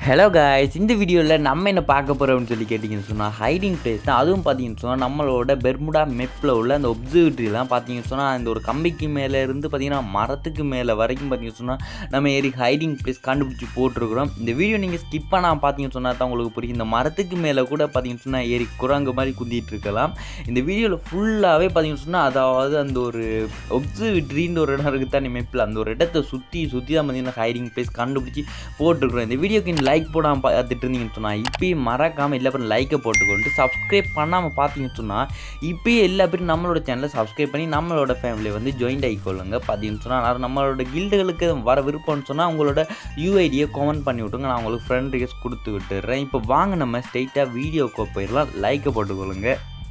hello guys இந்த வீடியோவில் நம்ம என்ன பார்க்க போகிறோம்னு சொல்லி கேட்டிங்கன்னு சொன்னால் ஹைடிங் பிளேஸ் தான் அதுவும் பார்த்தீங்கன்னு சொன்னால் நம்மளோட பெர்முடா மெப்பில் உள்ள அந்த ஒப்சர்வேட்டரிலாம் பார்த்தீங்கன்னு சொன்னால் அந்த ஒரு கம்பிக்கு மேலே இருந்து பார்த்தீங்கன்னா மரத்துக்கு மேலே வரைக்கும் பார்த்தீங்கன்னு சொன்னால் நம்ம ஏறி ஹைடிங் பிளேஸ் கண்டுபிடிச்சி போட்டிருக்கிறோம் இந்த வீடியோ நீங்கள் ஸ்கிப் பண்ணால் பார்த்தீங்கன்னு சொன்னால் தான் உங்களுக்கு புரியும் இந்த மரத்துக்கு மேலே கூட பார்த்தீங்கன்னு சொன்னால் ஏறி குரங்கு மாதிரி குந்திட்டு இருக்கலாம் இந்த வீடியோவில் ஃபுல்லாகவே பார்த்தீங்கன்னு சொன்னால் அதாவது அந்த ஒரு ஒப்சர்வேட்டரின்னு ஒரு இடம் இருக்குது தானே மெப்பில் அந்த ஒரு இடத்த சுற்றி சுற்றி தான் பார்த்தீங்கன்னா ஹைடிங் பிளேஸ் கண்டுபிடிச்சி போட்டிருக்கிறோம் இந்த வீடியோக்கு லைக் போடாமல் பார்த்துட்டு இருந்தீங்கன்னு சொன்னால் இப்போயே மறக்காமல் எல்லா பேரும் லைக்கை போட்டுக்கொண்டு சப்ஸ்கிரைப் பண்ணாமல் பார்த்தீங்கன்னு சொன்னால் இப்போயே எல்லா பேரும் நம்மளோட சேனலை சப்ஸ்கிரைப் பண்ணி நம்மளோட ஃபேமிலியை வந்து ஜாயின் ஆகிக்கொள்ளுங்க பார்த்தீங்கன்னு சொன்னால் நான் நம்மளோட கில்டுகளுக்கு வர விருப்பம்னு சொன்னால் உங்களோட யூஐடியை கமெண்ட் பண்ணி விட்டுங்க நான் உங்களுக்கு ஃப்ரெண்ட் ரிக்வெஸ்ட் கொடுத்து விட்டுறேன் இப்போ வாங்க நம்ம ஸ்ட்ரைட்டாக வீடியோக்கு போயிடலாம் லைக்கை போட்டுக்கொள்ளுங்க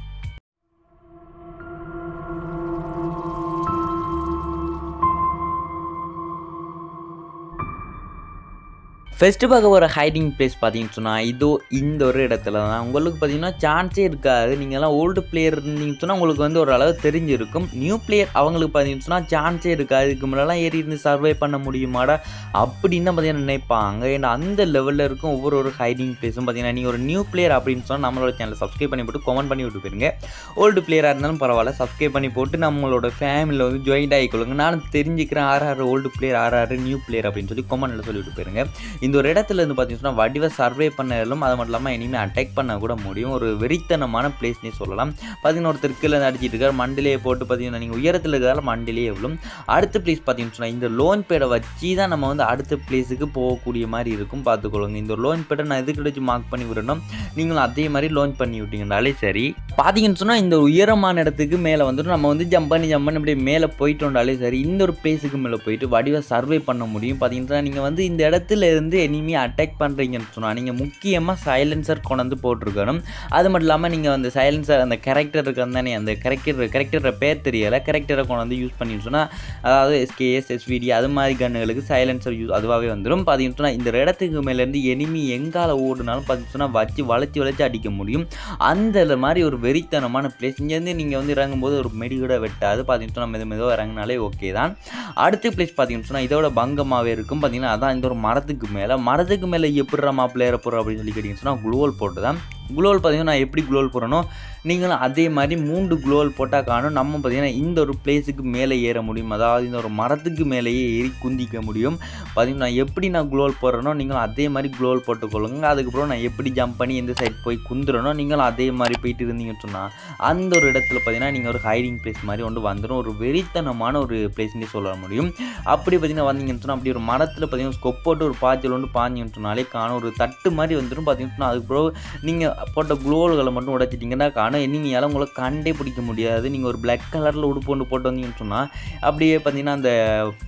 ஃபஸ்ட்டு பார்க்க ஒரு ஹைடிங் பிளேஸ் பார்த்தீங்கன்னு சொன்னால் இதோ இந்த ஒரு இடத்துல தான் உங்களுக்கு பார்த்தீங்கன்னா சான்ஸே இருக்காது நீங்கள்லாம் ஓல்டு பிளேயர் இருந்தீங்கன்னு சொன்னால் உங்களுக்கு வந்து ஒரு அளவு தெரிஞ்சிருக்கும் நியூ பிளேயர் அவங்களுக்கு பார்த்தீங்கன்னு சொன்னால் சான்ஸே இருக்காது இதுக்கு முன்னெல்லாம் ஏறி இருந்து சர்வை பண்ண முடியுமாடா அப்படின்னு தான் பார்த்தீங்கன்னா நினைப்பாங்க ஏன்னா அந்த லெவலில் இருக்கும் ஒவ்வொரு ஒரு ஹைடிங் பிளேஸும் பார்த்தீங்கன்னா நீங்கள் ஒரு நியூ பிளேயர் அப்படின்னு சொன்னால் நம்மளோட சேனலை சப்ஸ்கிரைப் பண்ணி போட்டு கமெண்ட் பண்ணி விட்டு போயிருங்க ஓல்டு பிளேயராக இருந்தாலும் பரவாயில்ல சப்ஸ்கிரைப் பண்ணி போட்டு நம்மளோட ஃபேமிலியில் வந்து ஜாயின் ஆகிக்கொள்ளுங்க நான் தெரிஞ்சுக்கிறேன் ஆறு ஆறு ஓல்டு பிளேயர் ஆறு ஆறு நியூ பிளேயர் அப்படின்னு சொல்லி கமெண்ட்டில் சொல்லிவிட்டு போயிருங்க இந்த ஒரு இடத்துல இருந்து பார்த்தீங்கன்னா வடிவ சர்வே பண்ணலும் அது மட்டும் இல்லாமல் இனிமேல் அட்டாக் பண்ண கூட முடியும் ஒரு வெறித்தனமான பிளேஸ்னே சொல்லலாம் பார்த்தீங்கன்னா ஒருத்தர் கீழே அடிச்சிட்டு இருக்கார் மண்டிலேயே போட்டு பார்த்தீங்கன்னா நீங்கள் உயரத்தில் இருக்கிற மண்டிலேயே எவ்வளோ அடுத்த பிளேஸ் பார்த்தீங்கன்னு சொன்னால் இந்த லோன் பேடை வச்சு தான் நம்ம வந்து அடுத்த பிளேஸுக்கு போகக்கூடிய மாதிரி இருக்கும் பார்த்துக்கொள்ளுங்க இந்த லோன் பேடை நான் எதுக்கு வச்சு மார்க் பண்ணி விடணும் நீங்களும் அதே மாதிரி லோன் பண்ணி விட்டீங்கனாலே சரி பார்த்தீங்கன்னு சொன்னால் இந்த உயரமான இடத்துக்கு மேலே வந்துட்டு நம்ம வந்து ஜம்ப் பண்ணி ஜம்ப் பண்ணி அப்படியே மேலே போயிட்டோண்டாலே சரி இந்த ஒரு பிளேஸுக்கு மேலே போயிட்டு வடிவ சர்வே பண்ண முடியும் பார்த்தீங்கன்னா நீங்கள் வந்து இந்த இடத்துல இருந்து எனிமி அட்டாக் பண்ணுறீங்கன்னு சொன்னால் நீங்கள் முக்கியமாக சைலன்சர் கொண்டு போட்டிருக்கணும் அது மட்டும் இல்லாமல் நீங்கள் அந்த சைலன்சர் அந்த கேரக்டர் இருக்கிறது தானே அந்த கேரக்டர் கேரக்டரோட பேர் தெரியலை கேரக்டரை கொண்டு யூஸ் பண்ணி சொன்னால் அதாவது எஸ்கேஎஸ் எஸ்விடி அது மாதிரி கன்னுகளுக்கு சைலன்சர் யூஸ் அதுவாகவே வந்துடும் பார்த்தீங்கன்னு சொன்னால் இந்த இடத்துக்கு மேலேருந்து எனிமி எங்கால ஓடுனாலும் பார்த்தீங்கன்னு சொன்னால் வச்சு வளைச்சி வளைச்சி அடிக்க முடியும் அந்த மாதிரி ஒரு வெறித்தனமான பிளேஸ் இங்கேருந்து நீங்கள் வந்து இறங்கும்போது ஒரு மெடி கூட வெட்டாது பார்த்தீங்கன்னு சொன்னால் மெது மெதுவாக இறங்கினாலே ஓகே தான் அடுத்த பிளேஸ் பார்த்தீங்கன்னு சொன்னால் இதோட பங்கமாகவே இருக்கும் பார்த்தீங்கன்னா அதான் இந்த ஒரு மரத்துக்கு மேலே மரத்துக்கு மேலே எப்படி மாப்பிள்ளை ஏற போகிறோம் அப்படின்னு சொல்லி கேட்டிங்கன்னு சொன்னால் குளோவல் போட்டு தான் குளோவல் பார்த்தீங்கன்னா நான் எப்படி குளோவல் போகிறேனோ நீங்களும் அதே மாதிரி மூன்று குளோவல் போட்டால் காணும் நம்ம பார்த்தீங்கன்னா இந்த ஒரு பிளேஸுக்கு மேலே ஏற முடியும் அதாவது இந்த ஒரு மரத்துக்கு மேலேயே ஏறி குந்திக்க முடியும் பார்த்தீங்கன்னா எப்படி நான் குளோவல் போடுறேனோ நீங்களும் அதே மாதிரி குளோவல் போட்டுக்கொள்ளுங்க அதுக்கப்புறம் நான் எப்படி ஜம்ப் பண்ணி எந்த சைட் போய் குந்துறனோ நீங்களும் அதே மாதிரி போயிட்டு இருந்தீங்கன்னு சொன்னால் அந்த ஒரு இடத்துல பார்த்தீங்கன்னா நீங்கள் ஒரு ஹைடிங் பிளேஸ் மாதிரி ஒன்று வந்துடும் ஒரு வெறித்தனமான ஒரு பிளேஸ்னே சொல்ல முடியும் அப்படி பார்த்தீங்கன்னா வந்தீங்கன்னு சொன்னால் அப்படி ஒரு மரத்தில் பார்த்தீங்கன்னா ஸ்கொப் போட்டு ஒரு பாய்ச்சல் ஒன்று பாஞ்சின்னு சொன்னாலே காணும் ஒரு தட்டு மாதிரி வந்துடும் பார்த்தீங்கன்னு சொன்னால் அதுக்கப்புறம் நீங்கள் போட்ட குளோல்களை மட்டும் உடைச்சிட்டிங்கன்னா காணும் இனிமையால் உங்களை கண்டே பிடிக்க முடியாது நீங்கள் ஒரு பிளாக் கலரில் உடுப்பு ஒன்று போட்டு வந்தீங்கன்னு சொன்னால் அப்படியே பார்த்தீங்கன்னா அந்த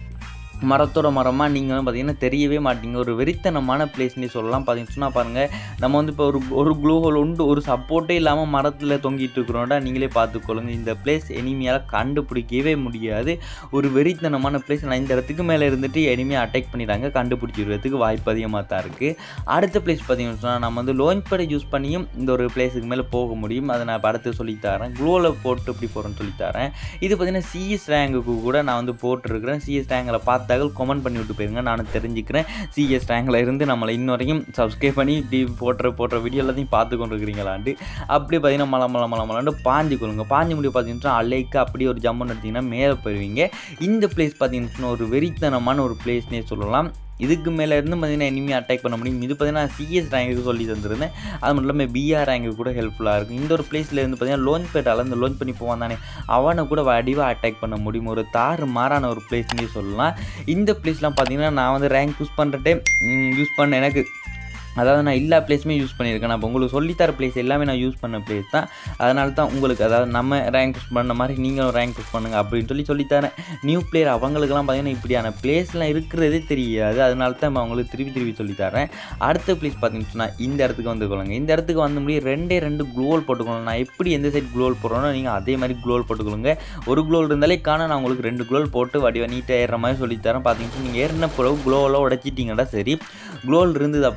மரத்தோட மரமாக நீங்களும் பார்த்தீங்கன்னா தெரியவே மாட்டீங்க ஒரு வெறித்தனமான பிளேஸ்னே சொல்லலாம் பார்த்தீங்கன்னு சொன்னால் பாருங்கள் நம்ம வந்து இப்போ ஒரு ஒரு க்ளூ ஹோல் உண்டு ஒரு சப்போர்ட்டே இல்லாமல் மரத்தில் தொங்கிட்டு இருக்கிறோம்டா நீங்களே பார்த்துக்கொள்ளுங்க இந்த பிளேஸ் எனிமையால் கண்டுபிடிக்கவே முடியாது ஒரு வெறித்தனமான பிளேஸ் நான் இந்த இடத்துக்கு மேலே இருந்துட்டு எனிமையை அட்டாக் பண்ணிடுறாங்க கண்டுபிடிச்சிடுறதுக்கு வாய்ப்பு அதிகமாக தான் இருக்குது அடுத்த பிளேஸ் பார்த்தீங்கன்னு சொன்னால் நம்ம வந்து லோஞ்ச் பேடை யூஸ் பண்ணியும் இந்த ஒரு பிளேஸுக்கு மேலே போக முடியும் அதை நான் இப்போ அடுத்து சொல்லித்தரேன் க்ளோவில் போட்டு இப்படி போகிறேன்னு சொல்லித்தரேன் இது பார்த்தீங்கன்னா சிஎஸ் ரேங்குக்கு கூட நான் வந்து போட்டிருக்கிறேன் சிஎஸ் ரேங்கில் பார்த்து தகவல் கமெண்ட் பண்ணி விட்டு போயிருங்க நான் தெரிஞ்சுக்கிறேன் சிஎஸ் ரேங்கில் இருந்து நம்மளை இன்ன வரைக்கும் சப்ஸ்கிரைப் பண்ணி இப்படி போடுற போடுற வீடியோ எல்லாத்தையும் பார்த்து கொண்டு இருக்கிறீங்களாண்டு அப்படியே பார்த்தீங்கன்னா மலை மலை மலை மலாண்டு பாஞ்சு கொள்ளுங்க பாஞ்சு முடிவு பார்த்தீங்கன்னா அலைக்கு அப்படியே ஒரு ஜம்மன் எடுத்திங்கன்னா மேலே போயிடுவீங்க இந்த பிளேஸ் பார்த்தீங்கன்னா ஒரு வெறித்தனமான ஒரு பிளேஸ்னே சொல்லலாம் இதுக்கு மேலே இருந்து பார்த்தீங்கன்னா இனிமேல் அட்டாக் பண்ண முடியும் இது பார்த்தீங்கன்னா சிஎஸ் ரேங்குக்கு சொல்லி தந்துருந்தேன் அது மட்டும் இல்லாமல் பிஆர் ரேங்கு கூட ஹெல்ப்ஃபுல்லாக இருக்கும் இந்த ஒரு பிளேஸில் இருந்து பார்த்தீங்கன்னா லோன் பேட்டால் இந்த லோன் பண்ணி போவான் தானே அவனை கூட வடிவாக அட்டாக் பண்ண முடியும் ஒரு தாறு மாறான ஒரு பிளேஸ்னே சொல்லலாம் இந்த பிளேஸ்லாம் பார்த்தீங்கன்னா நான் வந்து ரேங்க் யூஸ் பண்ணுற டைம் யூஸ் பண்ண எனக்கு அதாவது நான் எல்லா பிளேஸுமே யூஸ் பண்ணியிருக்கேன் நான் இப்போ உங்களுக்கு சொல்லித்தர பிளேஸ் எல்லாமே நான் யூஸ் பண்ண பிளேஸ் தான் அதனால தான் உங்களுக்கு அதாவது நம்ம ரேங்க் யூஸ் பண்ண மாதிரி நீங்களும் ரேங்க் யூஸ் பண்ணுங்கள் அப்படின்னு சொல்லி சொல்லித்தரேன் நியூ பிளேயர் அவங்களுக்குலாம் பார்த்தீங்கன்னா இப்படியான பிளேஸ்லாம் இருக்கிறதே தெரியாது அதனால தான் இப்போ அவங்களுக்கு திருப்பி திருப்பி சொல்லித்தரேன் அடுத்த பிளேஸ் பார்த்தீங்கன்னு சொன்னால் இந்த இடத்துக்கு வந்துக்கொள்ளுங்க இந்த இடத்துக்கு வந்து முடியும் ரெண்டே ரெண்டு க்ளோவல் போட்டுக்கணும் நான் எப்படி எந்த சைட் க்ளோவல் போடுறோனோ நீங்கள் அதே மாதிரி க்ளோவல் போட்டுக்கொள்ளுங்க ஒரு க்ளோவல் இருந்தாலே காண நான் உங்களுக்கு ரெண்டு க்ளோவல் போட்டு வடிவ நீட்டாக ஏறுற மாதிரி சொல்லித்தரேன் பார்த்தீங்கன்னா நீங்கள் ஏறின பிறகு க்ளோவெல்லாம் உடச்சிட்டிங்கன்னா சரி க்ளோவல் இருந்தது அப்படின்னா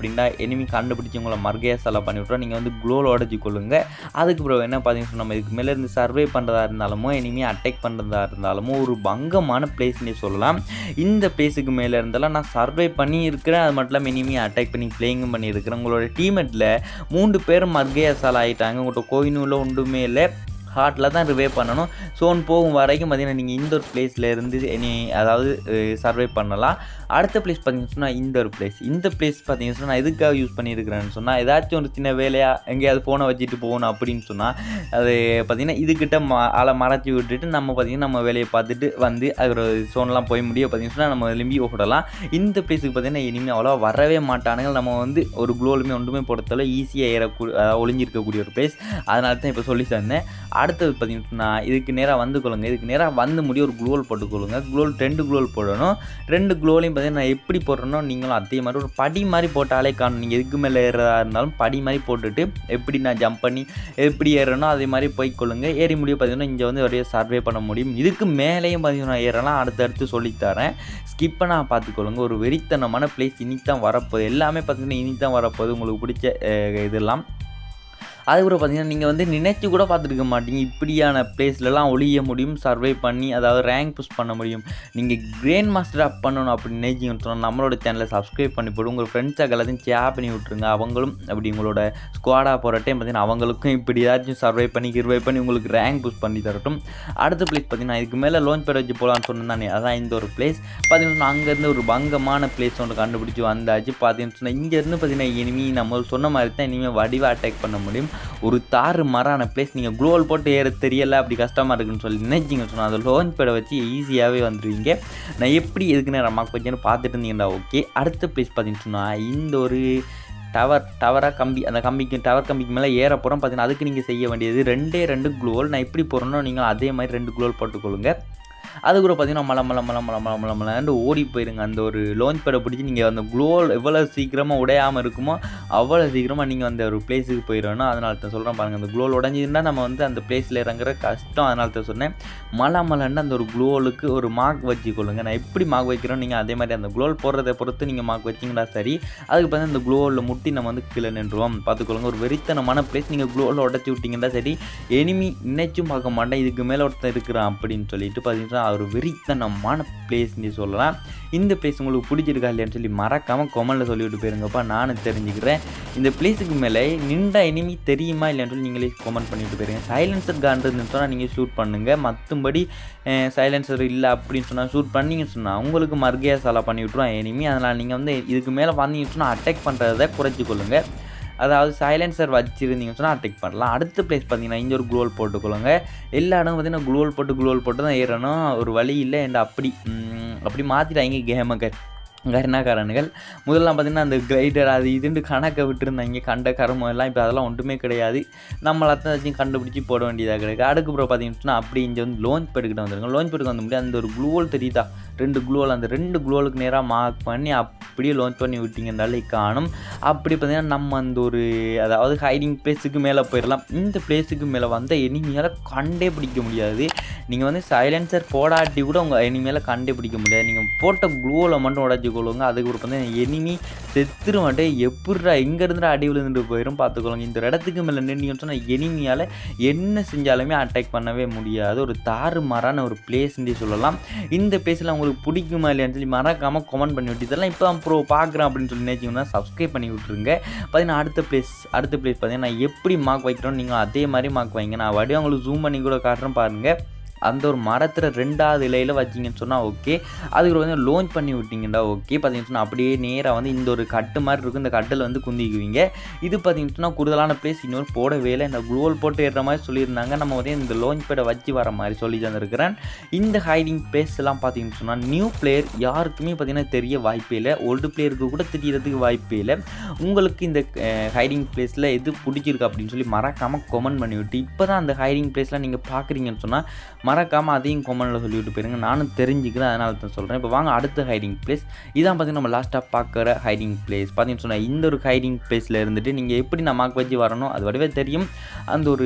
எனிமி கண்டுபிடிச்சி உங்களை மர்கையா சலா பண்ணி விட்றோம் நீங்கள் வந்து க்ளோவில் உடச்சி கொள்ளுங்க அதுக்கு பிறகு என்ன பார்த்தீங்கன்னா நம்ம இதுக்கு மேலே இருந்து சர்வே பண்ணுறதா இருந்தாலுமோ எனிமி அட்டாக் பண்ணுறதா இருந்தாலுமோ ஒரு பங்கமான பிளேஸ்னே சொல்லலாம் இந்த பிளேஸுக்கு மேலே இருந்தாலும் நான் சர்வே பண்ணி இருக்கிறேன் அது மட்டும் இல்லாமல் இனிமே அட்டாக் பண்ணி பிளேயிங்கும் பண்ணியிருக்கிறேன் உங்களோட டீமெட்டில் மூன்று பேரும் மர்கையா சலா ஆகிட்டாங்க உங்கள்கிட்ட கோயினுள்ள ஒன்றுமே இல்லை ஹார்ட்டில் தான் ரிவே பண்ணணும் ஸோன் போகும் வரைக்கும் பார்த்தீங்கன்னா நீங்கள் இந்த ஒரு பிளேஸில் இருந்து இனி அதாவது சர்வை பண்ணலாம் அடுத்த பிளேஸ் பார்த்தீங்கன்னு சொன்னால் இந்த ஒரு பிளேஸ் இந்த பிளேஸ் பார்த்தீங்கன்னு சொன்னால் நான் எதுக்காக யூஸ் பண்ணியிருக்கிறேன்னு சொன்னால் ஏதாச்சும் ஒரு சின்ன வேலையாக எங்கேயாவது ஃபோனை வச்சுட்டு போகணும் அப்படின்னு சொன்னால் அது பார்த்திங்கன்னா இதுக்கிட்ட ம ஆளை மறைச்சி விட்டுட்டு நம்ம பார்த்திங்கன்னா நம்ம வேலையை பார்த்துட்டு வந்து அது ஒரு சோன்லாம் போய் முடிய பார்த்தீங்கன்னு சொன்னால் நம்ம விரும்பி ஓடலாம் இந்த பிளேஸுக்கு பார்த்தீங்கன்னா இனிமேல் அவ்வளோ வரவே மாட்டானுங்க நம்ம வந்து ஒரு குளோலுமே ஒன்றுமே பொறுத்தவரை ஈஸியாக ஏறக்கூடிய அதாவது ஒளிஞ்சிருக்கக்கூடிய ஒரு பிளேஸ் அதனால தான் இப்போ சொல்லி தந்தேன் அடுத்தது பார்த்தீங்கன்னா இதுக்கு நேராக வந்து கொள்ளுங்க இதுக்கு நேராக வந்து முடிய ஒரு குளோல் போட்டுக்கொள்ளுங்க குளோல் ரெண்டு குளோல் போடணும் ரெண்டு குளோலையும் பார்த்தீங்கன்னா நான் எப்படி போடுறேனோ நீங்களும் அதே மாதிரி ஒரு படி மாதிரி போட்டாலே காணும் நீங்கள் எதுக்கு மேலே ஏறதா இருந்தாலும் படி மாதிரி போட்டுட்டு எப்படி நான் ஜம்ப் பண்ணி எப்படி ஏறனோ அதே மாதிரி போய்க்கொள்ளுங்க ஏறி முடிய பார்த்தீங்கன்னா இங்கே வந்து ஒரே சர்வே பண்ண முடியும் இதுக்கு மேலேயும் பார்த்தீங்கன்னா ஏறலாம் அடுத்தடுத்து சொல்லித்தரேன் ஸ்கிப் பண்ணால் பார்த்துக்கொள்ளுங்க ஒரு வெறித்தனமான பிளேஸ் இனி தான் வரப்போகுது எல்லாமே பார்த்தீங்கன்னா இனி தான் வரப்போகுது உங்களுக்கு பிடிச்ச அஹ், இதெல்லாம் அதுக்கப்புறம் பார்த்தீங்கன்னா நீங்கள் வந்து நினைச்சு கூட பார்த்துருக்க மாட்டீங்க இப்படியான பிளேஸ்லலாம் ஒளிய முடியும் சர்வை பண்ணி அதாவது ரேங்க் புஷ் பண்ண முடியும் நீங்கள் கிரேண்ட் மாஸ்டர் அப் பண்ணணும் அப்படின்னு நினைச்சிங்கன்னு சொன்னால் நம்மளோட சேனலை சப்ஸ்கிரைப் பண்ணி போட்டு உங்கள் ஃப்ரெண்ட்ஸாக எல்லாத்தையும் ஷேர் பண்ணி விட்ருங்க அவங்களும் அப்படி உங்களோட ஸ்குவாடாக போகிற டைம் பார்த்தீங்கன்னா அவங்களுக்கும் இப்படி ஏதாச்சும் சர்வை பண்ணி கிர்வை பண்ணி உங்களுக்கு ரேங்க் புஷ் பண்ணி தரட்டும் அடுத்த பிளேஸ் பார்த்தீங்கன்னா இதுக்கு மேலே லோன் பேர் வச்சு போகலான்னு சொன்னேன் அதான் இந்த ஒரு பிளேஸ் பார்த்தீங்கன்னா அங்கேருந்து ஒரு பங்கமான பிளேஸ் ஒன்று கண்டுபிடிச்சி வந்தாச்சு பார்த்தீங்கன்னு சொன்னால் இங்கேருந்து பார்த்தீங்கன்னா இனிமே நம்ம சொன்ன மாதிரி தான் இனிமேல் வடிவாக அட்டாக் பண்ண முடியும் ஒரு தாறு மரான பிளேஸ் நீங்கள் குளோவல் போட்டு ஏற தெரியல அப்படி கஷ்டமாக இருக்குன்னு சொல்லி நினைச்சிங்க சொன்னால் அதை லோன் பேடை வச்சு ஈஸியாகவே வந்துடுவீங்க நான் எப்படி எதுக்கு நேரம் மாக்கு வச்சேன்னு பார்த்துட்டு இருந்தீங்கன்னா ஓகே அடுத்த பிளேஸ் பார்த்தீங்கன்னு சொன்னால் இந்த ஒரு டவர் டவராக கம்பி அந்த கம்பிக்கு டவர் கம்பிக்கு மேலே ஏற போகிறோம் பார்த்தீங்கன்னா அதுக்கு நீங்கள் செய்ய வேண்டியது ரெண்டே ரெண்டு குளோல் நான் எப்படி போகிறேனோ நீங்கள் அதே மாதிரி ரெண்டு குளோல் போட்டுக்கொள்ளுங்க அது கூட பார்த்தீங்கன்னா மலை மலை மலை மலை மலை மலை மலைன்னு ஓடி போயிருங்க அந்த ஒரு லோஞ்ச் பேடை பிடிச்சி நீங்கள் அந்த குளோல் எவ்வளோ சீக்கிரமாக உடையாமல் இருக்குமோ அவ்வளோ சீக்கிரமாக நீங்கள் அந்த ஒரு பிளேஸுக்கு போயிடணும் அதனால தான் சொல்கிறேன் பாருங்கள் அந்த குளோல் உடஞ்சிருந்தால் நம்ம வந்து அந்த பிளேஸில் இறங்குற கஷ்டம் அதனால தான் சொன்னேன் மலை மலைன்னு அந்த ஒரு குளோலுக்கு ஒரு மார்க் வச்சுக்கொள்ளுங்க நான் எப்படி மார்க் வைக்கிறோம் நீங்கள் அதே மாதிரி அந்த குளோல் போடுறதை பொறுத்து நீங்கள் மார்க் வச்சிங்கன்னா சரி அதுக்கு பார்த்தா இந்த குளோவில் முட்டி நம்ம வந்து கீழே நின்றுவோம் பார்த்துக்கொள்ளுங்க ஒரு வெறித்தனமான பிளேஸ் நீங்கள் குளோவில் உடச்சி விட்டிங்கன்னா சரி எனிமி நினைச்சும் பார்க்க மாட்டேன் இதுக்கு மேலே ஒருத்தன் இருக்கிறான் அப்படின்னு சொல்லிட்டு பார்த்தீங்கன்னா ஒரு வெறித்தனமான பிளேஸ்னு சொல்லலாம் இந்த பிளேஸ் உங்களுக்கு பிடிச்சிருக்கா இல்லையான்னு சொல்லி மறக்காமல் கொமலில் சொல்லிவிட்டு போயிருங்கப்பா நானும் தெரிஞ்சுக்கிறேன் இந்த பிளேஸுக்கு மேலே நின்ற எனிமி தெரியுமா இல்லைன்னு சொல்லி நீங்களே கமெண்ட் பண்ணிட்டு போயிருங்க சைலன்சர் கான் இருந்துன்னு சொன்னால் நீங்கள் ஷூட் பண்ணுங்கள் மற்றபடி சைலன்சர் இல்லை அப்படின்னு சொன்னால் ஷூட் பண்ணீங்கன்னு சொன்னால் உங்களுக்கு மர்கையா சலா பண்ணி விட்ருவோம் எனிமி அதனால் நீங்கள் வந்து இதுக்கு மேலே வந்தீங்கன்னு சொன்னால் அட்டாக் பண்ணுறதை குறைச்சி கொள்ளுங்கள் அதாவது சைலன்சர் வச்சுருந்தீங்கன்னு சொன்னால் அட்டாக் பண்ணலாம் அடுத்த பிளேஸ் பார்த்தீங்கன்னா இங்கே ஒரு குளோல் போட்டுக்கொள்ளுங்க எல்லா இடமும் பார்த்தீங்கன்னா குளோல் போட்டு குளோல் போட்டு தான் ஏறணும் ஒரு வழி இல்லை என்ற அப்படி ம், அப்படி மாற்றிட்டாங்க கேமக்கர் கருணாக்காரனுகள் முதல்லாம் பார்த்தீங்கன்னா அந்த கிரைடர் அது இதுன்னு கணக்கை விட்டுருந்தாங்க கண்ட கருமம் எல்லாம் இப்போ அதெல்லாம் ஒன்றுமே கிடையாது நம்மளை அத்தனை வச்சு கண்டுபிடிச்சி போட வேண்டியதாக கிடையாது அதுக்கப்புறம் பார்த்தீங்கன்னா அப்படி இங்கே வந்து லோஞ்ச் பேடுக்கிட்ட வந்துருங்க லோஞ்ச் பேடுக்கு வந்து முடியாது அந்த ஒரு குளோல் தெரியுதா ரெண்டு குளோல் அந்த ரெண்டு குளோலுக்கு நேராக மார்க் பண்ணி அப்படியே லான்ச் பண்ணி விட்டிங்கனாலே காணும் அப்படி பார்த்தீங்கன்னா நம்ம அந்த ஒரு அதாவது ஹைடிங் பிளேஸுக்கு மேலே போயிடலாம் இந்த பிளேஸுக்கு மேலே வந்த எனிமியால் கண்டே பிடிக்க முடியாது நீங்கள் வந்து சைலன்சர் போடாட்டி கூட உங்கள் எனிமியால் கண்டே பிடிக்க முடியாது நீங்கள் போட்ட குளோவில் மட்டும் உடச்சி கொள்ளுங்க அதுக்கு வந்து எனிமி செத்துரு மாட்டேன் எப்படிடா எங்கேருந்து அடி விழுந்துட்டு போயிடும் பார்த்துக்கொள்ளுங்க இந்த இடத்துக்கு மேலே நின்றீங்கன்னு சொன்னால் எனிமியால் என்ன செஞ்சாலுமே அட்டாக் பண்ணவே முடியாது ஒரு தாறுமாறான ஒரு பிளேஸ்ன்னு சொல்லலாம் இந்த பிளேஸில் உங்களுக்கு பிடிக்குமா இல்லையான்னு சொல்லி மறக்காமல் கமெண்ட் பண்ணி விட்டு இதெல்லாம் இப்போ தான் ப்ரோ பார்க்குறேன் அப்படின்னு சொல்லி நினைச்சிங்கன்னா சப்ஸ்கிரைப் பண்ணி விட்ருங்க பார்த்தீங்கன்னா அடுத்த பிளேஸ் அடுத்த பிளேஸ் பார்த்தீங்கன்னா நான் எப்படி மார்க் வைக்கிறோம் நீங்கள் அதே மாதிரி மார்க் வைங்க நான் வடிவம் உங்களுக்கு ஜூம் பண்ணி கூட காட்டுறேன் பாருங்கள் அந்த ஒரு மரத்தில் ரெண்டாவது இலையில் வச்சிங்கன்னு சொன்னால் ஓகே அதுக்கு வந்து லோஞ்ச் பண்ணி விட்டிங்கடா ஓகே பார்த்தீங்கன்னு சொன்னால் அப்படியே நேராக வந்து இந்த ஒரு கட்டு மாதிரி இருக்கும் இந்த கட்டில் வந்து குந்திக்குவீங்க இது பார்த்தீங்கன்னு சொன்னால் கூடுதலான பிளேஸ் இன்னொரு போடவே இல்லை இந்த குளோல் போட்டு ஏறுற மாதிரி சொல்லியிருந்தாங்க நம்ம வந்து இந்த லோஞ்ச் பேடை வச்சு வர மாதிரி சொல்லி தந்திருக்கிறேன் இந்த ஹைடிங் பிளேஸ் எல்லாம் பார்த்தீங்கன்னு சொன்னால் நியூ பிளேயர் யாருக்குமே பார்த்தீங்கன்னா தெரிய வாய்ப்பே இல்லை ஓல்டு பிளேயருக்கு கூட தெரியறதுக்கு வாய்ப்பே இல்லை உங்களுக்கு இந்த ஹைடிங் பிளேஸில் எது பிடிச்சிருக்கு அப்படின்னு சொல்லி மறக்காமல் கமெண்ட் பண்ணிவிட்டு இப்போ தான் அந்த ஹைடிங் பிளேஸ்லாம் நீங்கள் பார்க்குறீங்கன்னு சொன்னால் மறக்காமல் அதையும் கமெண்டில் சொல்லிவிட்டு போயிருங்க நானும் தெரிஞ்சுக்கிறேன் அதனால தான் சொல்கிறேன் இப்போ வாங்க அடுத்த ஹைடிங் பிளேஸ் இதான் பார்த்தீங்கன்னா நம்ம லாஸ்ட்டாக பார்க்குற ஹைடிங் பிளேஸ் பார்த்தீங்கன்னு சொன்னால் இந்த ஒரு ஹைடிங் பிளேஸில் இருந்துட்டு நீங்கள் எப்படி நான் மார்க் வச்சு வரணும் அது வடிவே தெரியும் அந்த ஒரு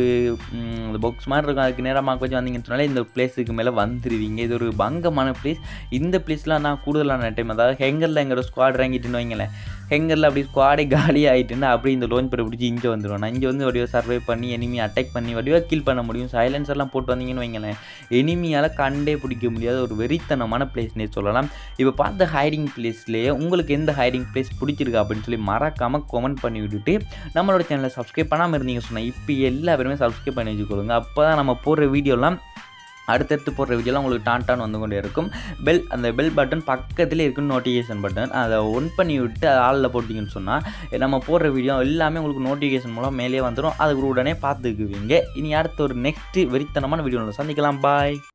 பாக்ஸ் மாதிரி இருக்கும் அதுக்கு நேராக மார்க் வச்சு வந்தீங்கன்னு சொன்னாலே இந்த பிளேஸுக்கு மேலே வந்துடுவீங்க இது ஒரு பங்கமான பிளேஸ் இந்த பிளேஸ்லாம் நான் கூடுதலான டைம் அதாவது ஹெங்கரில் எங்களோட ஸ்குவாட் இறங்கிட்டுன்னு வைங்களேன் ஹெங்கரில் அப்படி ஸ்குவாடே காலி ஆகிட்டுன்னா அப்படி இந்த லோன் பேரை பிடிச்சி இங்கே வந்துடும் நான் இங்கே வந்து வடிவாக சர்வை பண்ணி எனிமி அட்டாக் பண்ணி வடிவாக கில் பண்ண முடியும் சைலன்சர்லாம் போட்டு வந்தீங்கன்னு வைங்களேன் எனிமியால் கண்டே பிடிக்க முடியாத ஒரு வெறித்தனமான பிளேஸ்னே சொல்லலாம் இப்போ பார்த்த ஹைடிங் பிளேஸ்லேயே உங்களுக்கு எந்த ஹைடிங் பிளேஸ் பிடிச்சிருக்கு அப்படின்னு சொல்லி மறக்காமல் கமெண்ட் பண்ணி விட்டுட்டு நம்மளோட சேனலை சப்ஸ்கிரைப் பண்ணாமல் இருந்தீங்க சொன்னால் இப்போ எல்லா பேருமே சப்ஸ்கிரைப் பண்ணி வச்சுக்கொள்ளுங்க அப்போ தான் நம்ம போடுற வீடியோலாம் அடுத்தடுத்து போடுற வீடியோலாம் உங்களுக்கு டான் டான் வந்து கொண்டே இருக்கும் பெல் அந்த பெல் பட்டன் பக்கத்தில் இருக்குன்னு நோட்டிஃபிகேஷன் பட்டன் அதை ஒன் பண்ணி விட்டு அதை ஆளில் போட்டிங்கன்னு சொன்னால் நம்ம போடுற வீடியோ எல்லாமே உங்களுக்கு நோட்டிஃபிகேஷன் மூலம் மேலே வந்துடும் அதுக்கு உடனே பார்த்துக்குவீங்க இனி அடுத்த ஒரு நெக்ஸ்ட்டு வெறித்தனமான வீடியோவில் சந்திக்கலாம் பாய்